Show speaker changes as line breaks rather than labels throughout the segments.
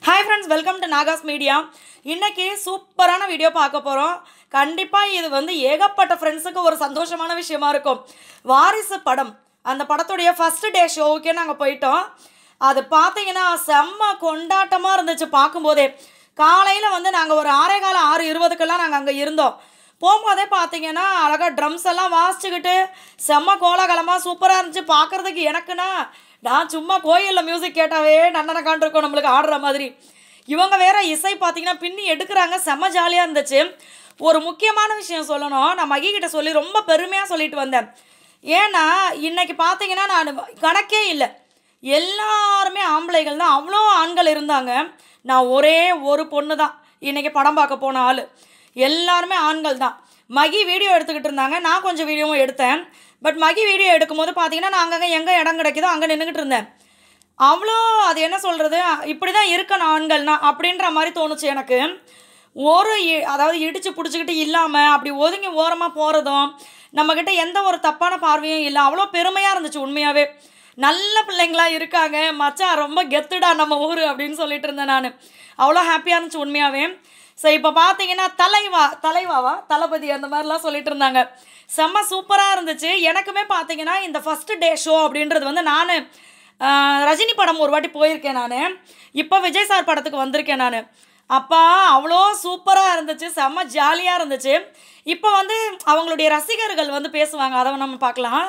Hi friends welcome to Nagas media இன்னைக்கு சூப்பரான video பார்க்க போகிறோம் கண்டிப்பாக இது வந்து ஏகப்பட்ட ஃப்ரெண்ட்ஸுக்கு ஒரு சந்தோஷமான விஷயமா இருக்கும் வாரிசு படம் அந்த படத்துடைய ஃபஸ்ட் டே ஷோவுக்கே நாங்கள் போயிட்டோம் அது பார்த்தீங்கன்னா செம்ம கொண்டாட்டமாக இருந்துச்சு பார்க்கும்போதே காலையில் வந்து நாங்கள் ஒரு ஆறே கால ஆறு இருபதுக்கெல்லாம் நாங்கள் அங்கே இருந்தோம் போகும்போதே பார்த்தீங்கன்னா அழகாக ட்ரம்ஸ் எல்லாம் வாசிச்சுக்கிட்டு செம்ம கோலாகலமாக சூப்பராக இருந்துச்சு பார்க்குறதுக்கு எனக்குன்னா நான் சும்மா கோயிலில் மியூசிக் கேட்டாவே நன்னனக்கான் இருக்கும் நம்மளுக்கு ஆடுற மாதிரி இவங்க வேற இசை பார்த்தீங்கன்னா பின்னி எடுக்கிறாங்க செம்ம ஜாலியாக இருந்துச்சு ஒரு முக்கியமான விஷயம் சொல்லணும் நான் மகி கிட்ட சொல்லி ரொம்ப பெருமையாக சொல்லிட்டு வந்தேன் ஏன்னா இன்னைக்கு பார்த்தீங்கன்னா நான் கணக்கே இல்லை எல்லாருமே ஆம்பளைகள் தான் அவ்வளோ ஆண்கள் இருந்தாங்க நான் ஒரே ஒரு பொண்ணு தான் இன்னைக்கு படம் பார்க்க போன ஆள் எல்லாருமே ஆண்கள் தான் மகி வீடியோ எடுத்துக்கிட்டு இருந்தாங்க நான் கொஞ்சம் வீடியோவும் எடுத்தேன் பட் மகி வீடியோ எடுக்கும்போது பார்த்தீங்கன்னா நான் அங்கங்கே எங்கே இடம் கிடைக்குதோ அங்கே நின்றுக்கிட்டு இருந்தேன் அவ்வளோ அது என்ன சொல்கிறது இப்படி தான் இருக்கணும் ஆண்கள்னா அப்படின்ற மாதிரி தோணுச்சு எனக்கு ஒரு இ- அதாவது இடித்து பிடிச்சிக்கிட்டு இல்லாமல் அப்படி ஒதுங்கி ஓரமாக போகிறதும் நம்மக்கிட்ட எந்த ஒரு தப்பான பார்வையும் இல்லை அவ்வளோ பெருமையாக இருந்துச்சு உண்மையாகவே நல்ல பிள்ளைங்களா இருக்காங்க மச்சான் ரொம்ப கெத்துடா நம்ம ஊர் அப்படின்னு சொல்லிட்டு இருந்தேன் நான் அவ்வளோ ஹாப்பியாக இருந்துச்சு உண்மையாகவே ஸோ இப்போ பார்த்தீங்கன்னா தலைவா தலைவாவா தளபதி அந்த மாதிரிலாம் சொல்லிட்டு இருந்தாங்க செம்ம சூப்பராக இருந்துச்சு எனக்குமே பார்த்தீங்கன்னா இந்த ஃபஸ்ட்டு டே ஷோ அப்படின்றது வந்து நான் ரஜினி படம் ஒரு வாட்டி போயிருக்கேன் நான் இப்போ விஜய் சார் படத்துக்கு வந்திருக்கேன் நான் அப்பா அவ்வளோ சூப்பராக இருந்துச்சு செம்ம ஜாலியாக இருந்துச்சு இப்போ வந்து அவங்களுடைய ரசிகர்கள் வந்து பேசுவாங்க அதை நம்ம பார்க்கலாம்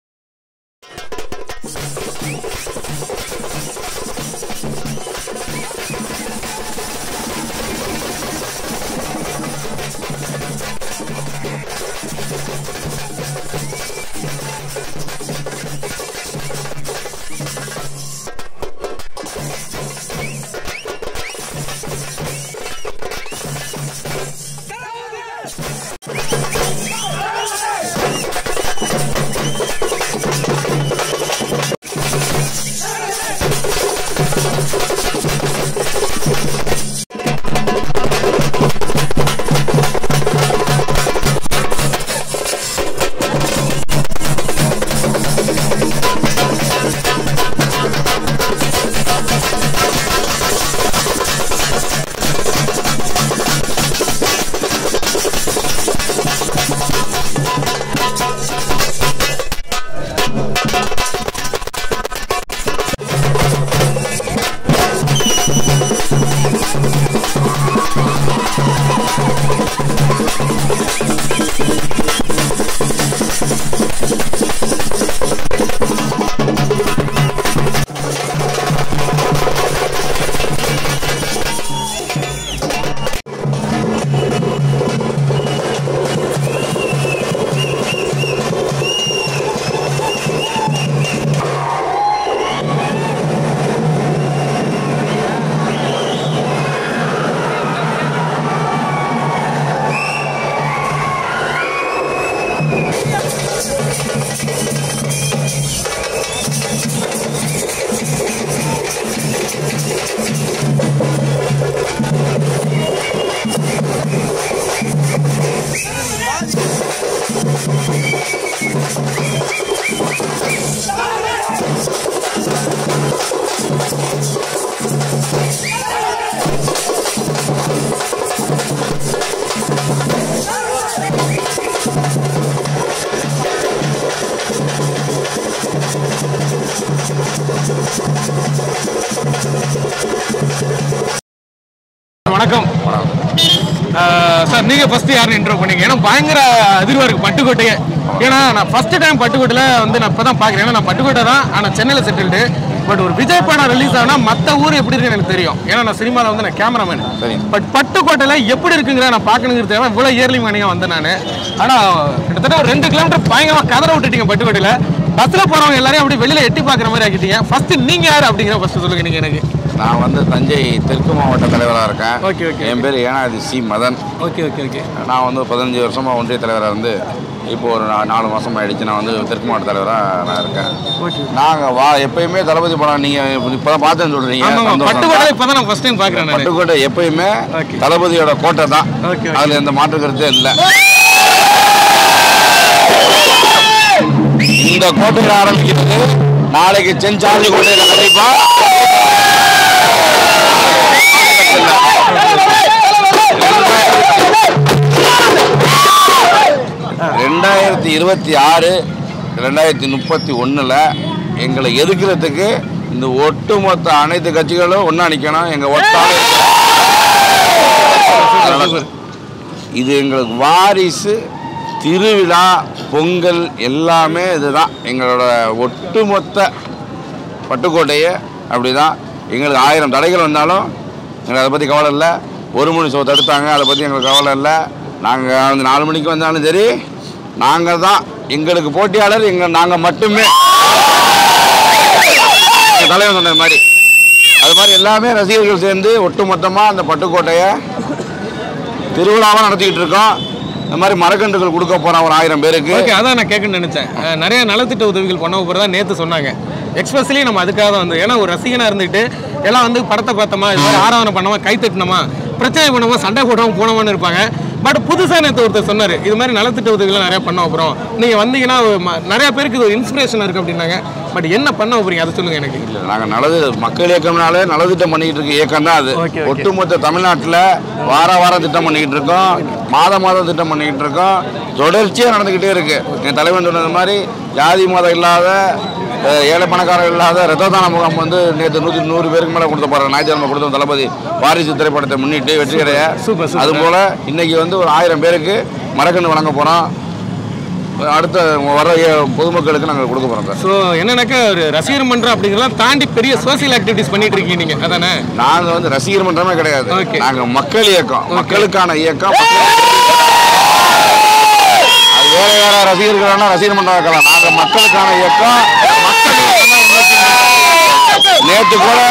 வணக்கம் ஆஹ் சார் நீங்க ஃபர்ஸ்ட் யாருன்னு இன்ட்ரோ பண்ணீங்க ஏன்னா பயங்கர அதிர்வா இருக்கு பட்டுக்கோட்டையே ஏன்னா நான் ஃபர்ஸ்ட் டைம் பட்டுக்கோட்டையில வந்து நான் இப்பதான் பாக்குறேன் ஏன்னா நான் பட்டுக்கோட்டை தான் ஆனா சென்னையில செட்டில்டு பட் ஒரு விஜய் படம் ரிலீஸ் ஆனா மத்த ஊர் எப்படி இருக்குன்னு எனக்கு தெரியும் ஏன்னா நான் சினிமால வந்து நான் கேமராமேன் பட் பட்டுக்கோட்டையில எப்படி இருக்குங்கிற நான் பார்க்கணுங்கிறது தேவை இவ்வளவு இயர்லி மணியா வந்தேன் நான் ஆனா கிட்டத்தட்ட ஒரு ரெண்டு கிலோமீட்டர் பயங்கரமா கதற விட்டுட்டீங்க பட்டுக்கோட்டையில பஸ்ல போறவங்க எல்லாரையும் அப்படி வெளியில எட்டி பாக்குற மாதிரி ஆக்கிட்டீங்க ஃபர்ஸ்ட் நீங்க யாரு அப்படிங்கிற ஃபர்ஸ்ட் சொல்லுங்க நீங்க எனக்கு
நான் வந்து தஞ்சை தெற்கு மாவட்ட தலைவராக இருக்கேன்
Okay, okay,
என் பேர் Enathi C Madhan
okay okay okay
நான் வந்து பதினஞ்சு வருஷமாக ஒன்றிய தலைவராக இருந்து இப்போ ஒரு நா- நாலு மாதம் ஆயிடுச்சு நான் வந்து தெற்கு மாவட்ட தலைவராக நான் இருக்கேன்
ஓகே
நாங்கள் வா எப்பயுமே தளபதி படம் நீங்கள் இப்போ தான் பார்த்தேன்னு சொல்கிறீங்க
ஆமா
சந்தோஷம்
பட்டுக்கோட்டை
தான்.
இப்பதான் நான் ஃபர்ஸ்ட் டைம் பாக்குறேன் நான்
பட்டுக்கோட்டை எப்பயுமே
Okay.
தளபதியோட கோட்டை தான்
Okay, okay.
அதில் எந்த மாற்று கருத்தே இல்லை இந்த கோட்டையில் ஆரம்பிக்கிறது நாளைக்கு செஞ்சார்ஜ் கோட்டையில் கண்டிப்பா இருபத்தி ஆறு ரெண்டாயிரத்தி முப்பத்தி ஒன்றில் எங்களை எதிர்க்கிறதுக்கு இந்த ஒட்டுமொத்த அனைத்து கட்சிகளும் ஒன்றா நிற்கணும் எங்கள் ஒட்டாள இது எங்களுக்கு வாரிசு திருவிழா பொங்கல் எல்லாமே இதுதான் எங்களோட ஒட்டுமொத்த பட்டுக்கோட்டையே அப்படி தான் எங்களுக்கு ஆயிரம் தடைகள் வந்தாலும் எங்களுக்கு அதை பற்றி கவலை இல்லை ஒரு மணி ஷோ தடுத்தாங்க அதை பற்றி எங்களுக்கு கவலை இல்லை நாங்கள் வந்து நாலு மணிக்கு வந்தாலும் சரி நாங்கள் தான் எங்களுக்கு போட்டியாளர் எங்கள் நாங்கள் மட்டுமே எங்கள் தலைவர் சொன்ன மாதிரி அது மாதிரி எல்லாமே ரசிகர்கள் சேர்ந்து ஒட்டுமொத்தமாக அந்த பட்டுக்கோட்டையை திருவிழாவாக நடத்திக்கிட்டு இருக்கோம் இந்த மாதிரி மரக்கன்றுகள் கொடுக்க போகிறோம் ஒரு ஆயிரம் பேருக்கு
ஓகே அதான் நான் கேட்கணும்னு நினைச்சேன் அஹ், நிறைய நலத்திட்ட உதவிகள் பண்ண போகிறதா நேற்று சொன்னாங்க எக்ஸ்பெஷலி நம்ம அதுக்காக தான் வந்து ஏன்னா ஒரு ரசிகனாக இருந்துட்டு எல்லாம் வந்து படத்தை பார்த்தோமா இது மாதிரி ஆராதனை பண்ணோமா கை தட்டினோமா பிரச்சனை பண்ணோமா சண்டை போடாமல் போனோமான்னு இருப்பாங்க பட் புதுசாக நேற்று ஒருத்தர் சொன்னார் இது மாதிரி நலத்திட்ட உதவிகள் நிறைய பண்ண போகிறோம் நீங்கள் வந்தீங்கன்னா ம- நிறைய பேருக்கு இது ஒரு இன்ஸ்பிரேஷன் இருக்குது அப்படின்னாங்க பட் என்ன பண்ண போகிறீங்க அதை சொல்லுங்கள் எனக்கு
இல்லை நாங்கள் நல்லது மக்கள் இயக்கம்னாலே நலத்திட்டம் பண்ணிக்கிட்டு இருக்க இயக்கம் தான் அது
Okay, okay.
ஒட்டுமொத்த தமிழ்நாட்டில் வார வாரம் திட்டம் பண்ணிக்கிட்டு இருக்கோம் மாத மாதம் திட்டம் பண்ணிக்கிட்டு இருக்கோம் தொடர்ச்சியாக நடந்துக்கிட்டே இருக்கு என் தலைவன் சொன்னது மாதிரி ஜாதி மதம் இல்லாத அஹ், ஏழை பணக்காரர் இல்லாத ரத்த தான முகாம் வந்து நேற்று நூற்றி நூறு பேருக்கு மேலே கொடுத்த போகிறாங்க ஞாயிற்றுக்கிழமை கொடுத்த தளபதி வாரிசு திரைப்படத்தை முன்னிட்டு வெற்றியடைய
Super, super.
அது போல் இன்னைக்கு வந்து ஒரு ஆயிரம் பேருக்கு மரக்கன்று வழங்க போகிறோம் அடுத்த வர ஏ- பொதுமக்களுக்கு நாங்கள் கொடுக்க போகிறோம் சார்
ஸோ என்னன்னாக்கா ஒரு ரசிகர் மன்றம் அப்படிங்கிறதெல்லாம் தாண்டி பெரிய சோசியல் ஆக்டிவிட்டிஸ் பண்ணிட்டு இருக்கீங்க நீங்கள் அதானே
நாங்க வந்து ரசிகர் மன்றமே கிடையாது
Okay.
நாங்க மக்கள் இயக்கம் மக்களுக்கான இயக்கம் அது வேற வேற ரசிகர்களான ரசிகர் மன்றம் இருக்கலாம் நாங்க மக்களுக்கான இயக்கம் மக்கள் இயக்கமா இன்னைக்கு நேத்து கூட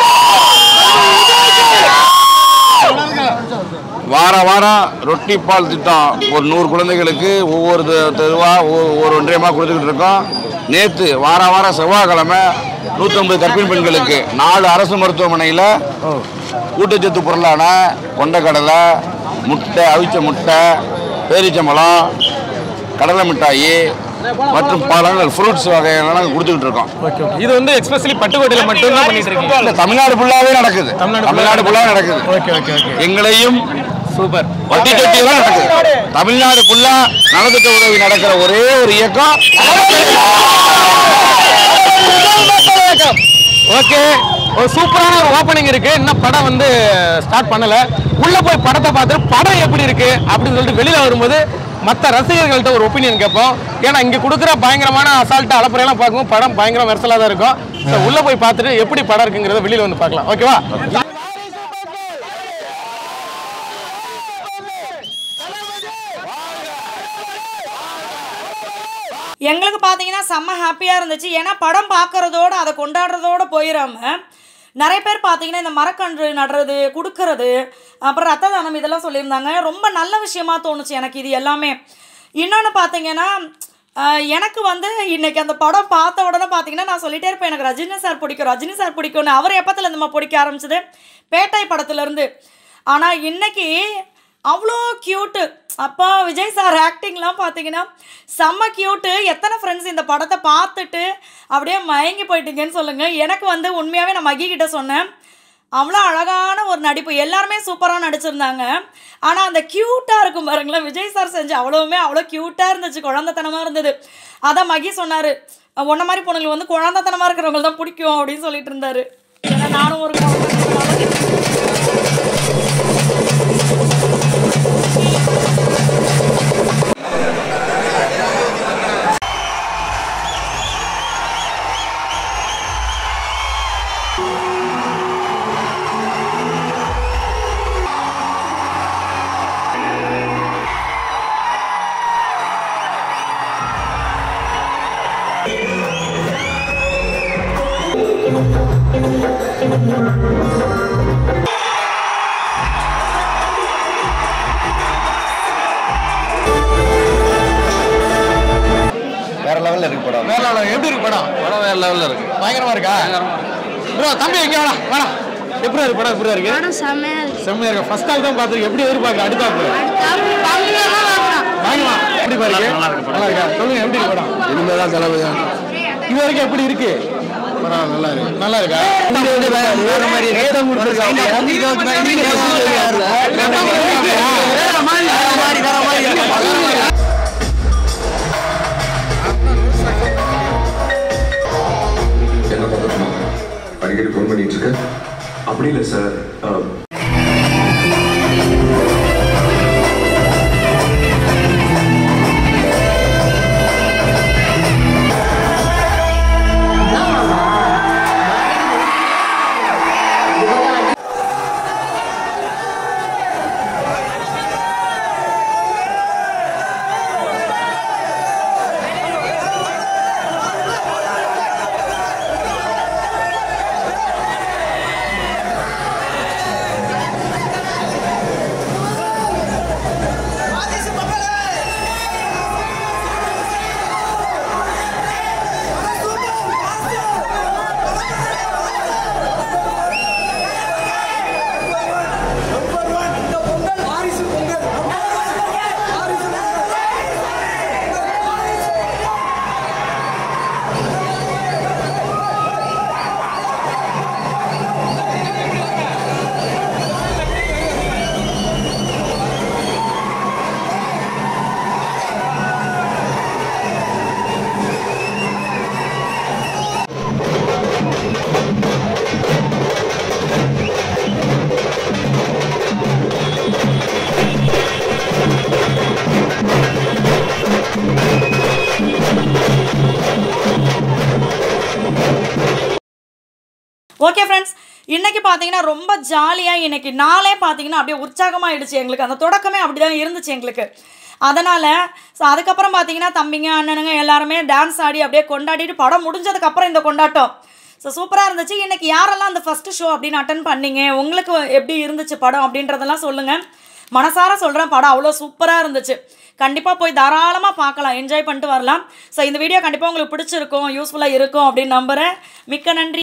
வார வாரம் ரொட்டி பால் திட்டம் ஒரு நூறு குழந்தைகளுக்கு ஒவ்வொரு தெ- தெருவா ஒவ்வொரு ஒவ்வொரு ஒன்றியமாக கொடுத்துக்கிட்டு இருக்கோம் நேற்று வார வாரம் செவ்வாய்க்கிழமை நூற்றம்பது கர்ப்பிணி பெண்களுக்கு நாலு அரசு மருத்துவமனையில் ஊட்டச்சத்து பொருளான கொண்டக்கடலை முட்டை அவிச்ச முட்டை பேரிச்சம்பழம் கடலை மிட்டாயி மற்றும் பழங்கள் ஃப்ரூட்ஸ் வகையெல்லாம் நாங்கள் கொடுத்துக்கிட்டு இருக்கோம்
இது வந்து எக்ஸ்பெஷலி பட்டுக்கோட்டையில் மட்டும்தான் பண்ணிட்டு இருக்கீங்க
இல்ல, தமிழ்நாடு ஃபுல்லாவே நடக்குது
தமிழ்நாடு
தமிழ்நாடு ஃபுல்லாக நடக்குது
ஓகே ஓகே ஓகே
எங்களையும்
சூப்பர்
வட்டி கட்டி தான் நடக்குது தமிழ்நாடு ஃபுல்லா நலத்திட்ட உதவி நடக்கிற ஒரே ஒரு இயக்கம்
ஓகே ஒரு சூப்பரான ஒரு ஓப்பனிங் இருக்கு இன்னும் படம் வந்து ஸ்டார்ட் பண்ணல உள்ள போய் படத்தை பார்த்து படம் எப்படி இருக்கு அப்படின்னு சொல்லிட்டு வெளியில வரும்போது மற்ற ரசிகர்கள்ட்ட ஒரு ஒப்பீனியன் கேட்போம் ஏன்னா இங்க கொடுக்குற பயங்கரமான அசால்ட் அலப்புறையெல்லாம் பார்க்கும்போது படம் பயங்கர மெர்சலாக தான் இருக்கும் ஸோ உள்ள போய் பார்த்துட்டு எப்படி படம் இருக்குங்கிறத வெளியில வந்து பார்க்கலாம் ஓகேவா
எங்களுக்கு பார்த்தீங்கன்னா செம்ம ஹாப்பியாக இருந்துச்சு ஏன்னா படம் பார்க்குறதோட அதை கொண்டாடுறதோட போயிடாம நிறைய பேர் பார்த்தீங்கன்னா இந்த மரக்கன்று நடுறது கொடுக்கறது அப்புறம் ரத்த தானம் இதெல்லாம் சொல்லியிருந்தாங்க ரொம்ப நல்ல விஷயமா தோணுச்சு எனக்கு இது எல்லாமே இன்னொன்று பார்த்தீங்கன்னா ஆஹ், எனக்கு வந்து இன்னைக்கு அந்த படம் பார்த்த உடனே பார்த்தீங்கன்னா நான் சொல்லிட்டே இருப்பேன் எனக்கு ரஜினி சார் பிடிக்கும் ரஜினி சார் பிடிக்கும்னு அவர் எப்பத்துல நம்ம பிடிக்க ஆரம்பிச்சது பேட்டை படத்துலேருந்து ஆனால் இன்னைக்கு அவ்வளோ க்யூட்டு அப்பா விஜய் சார் ஆக்டிங்லாம் பார்த்தீங்கன்னா செம்ம க்யூட்டு எத்தனை ஃப்ரெண்ட்ஸ் இந்த படத்தை பார்த்துட்டு அப்படியே மயங்கி போயிட்டீங்கன்னு சொல்லுங்கள் எனக்கு வந்து உண்மையாகவே நான் மகி கிட்ட சொன்னேன் அவ்வளோ அழகான ஒரு நடிப்பு எல்லாருமே சூப்பராக நடிச்சிருந்தாங்க ஆனால் அந்த க்யூட்டாக இருக்கும் பாருங்களேன் விஜய் சார் செஞ்ச அவ்வளோவுமே அவ்வளோ க்யூட்டாக இருந்துச்சு குழந்தைத்தனமாக இருந்தது அதான் மகி சொன்னார் உன்ன மாதிரி பொண்ணுங்களுக்கு வந்து குழந்தைத்தனமாக இருக்கிறவங்க தான் பிடிக்கும் அப்படின்னு சொல்லிட்டு இருந்தாரு ஏன்னா நானும் ஒரு குழந்தைத்தனமா
வேற லெவல்ல இருக்கு படம்
வேற level. எப்படி இருக்கு படம்
படம் வேற லெவல்ல இருக்கு
பயங்கரமா இருக்கா ப்ரோ தம்பி எங்க வேணா வேணா எப்படி இருக்கு படம் எப்படி இருக்கு
படம் செம்மையா இருக்கு
செம்மையா இருக்கு ஃபர்ஸ்ட் ஹால் தான் பார்த்துருக்கு எப்படி எதிர்பார்க்க அடுத்த ஹால் வாங்கலாம் எப்படி பாருங்க நல்லா இருக்கா சொல்லுங்க எப்படி இருக்கு படம்
இனிமேல் தான் தளபதி
இது வரைக்கும் எப்படி இருக்கு படம் நல்லா இருக்கு நல்லா இருக்கா
பண்ணிட்டு இருக்க அப்படி இல்லை சார்
ஓகே ஃப்ரெண்ட்ஸ் இன்னைக்கு பார்த்தீங்கன்னா ரொம்ப ஜாலியாக இன்னைக்கு நாளே பார்த்தீங்கன்னா அப்படியே உற்சாகமாகிடுச்சு எங்களுக்கு அந்த தொடக்கமே அப்படி தான் இருந்துச்சு எங்களுக்கு அதனால் ஸோ அதுக்கப்புறம் பார்த்தீங்கன்னா தம்பிங்க அண்ணனுங்க எல்லாருமே டான்ஸ் ஆடி அப்படியே கொண்டாடிட்டு படம் முடிஞ்சதுக்கப்புறம் இந்த கொண்டாட்டம் ஸோ சூப்பராக இருந்துச்சு இன்னைக்கு யாரெல்லாம் அந்த ஃபஸ்ட்டு ஷோ அப்படின்னு அட்டன் பண்ணீங்க உங்களுக்கு எப்படி இருந்துச்சு படம் அப்படின்றதெல்லாம் சொல்லுங்கள் மனசார சொல்கிறேன் படம் அவ்வளோ சூப்பராக இருந்துச்சு கண்டிப்பாக போய் தாராளமாக பார்க்கலாம் என்ஜாய் பண்ணிட்டு வரலாம் ஸோ இந்த வீடியோ கண்டிப்பாக உங்களுக்கு பிடிச்சிருக்கும் யூஸ்ஃபுல்லாக இருக்கும் அப்படின்னு நம்புகிறேன் மிக்க நன்றி